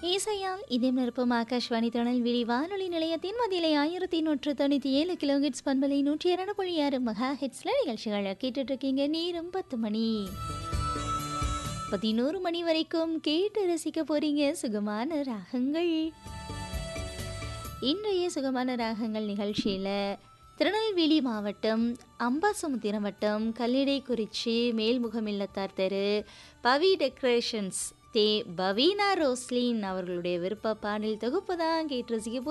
இசையால் இதயம் நிரப்பும் ஆகாஷ்வாணி திருநெல்வேலி வானொலி நிலையத்தின் மதிலை ஆயிரத்தி நூற்று தொண்ணூற்றி ஏழு கிலோ ஹெட்ஸ் பண்பலை நூற்றி இரண்டு புள்ளி ஆறு மெகா ஹெட்ஸில் நிகழ்ச்சிகளை கேட்டுட்டு இருக்கீங்க நேரம் பத்து மணி பதினோரு மணி வரைக்கும் கேட்டு ரசிக்க போறீங்க சுகமான ராகங்கள் இன்றைய சுகமான ராகங்கள் நிகழ்ச்சியில் திருநெல்வேலி மாவட்டம் அம்பாசமுத்திரம் வட்டம் கல்லிடைக்குறிச்சி மேல்முகம் இல்லத்தார் தெரு பவி டெக்கரேஷன்ஸ் தே பவீனா ரோஸ்லின் அவர்களுடைய விருப்ப பாடல் தொகுப்பு தான் கேட்டு ரசிக்க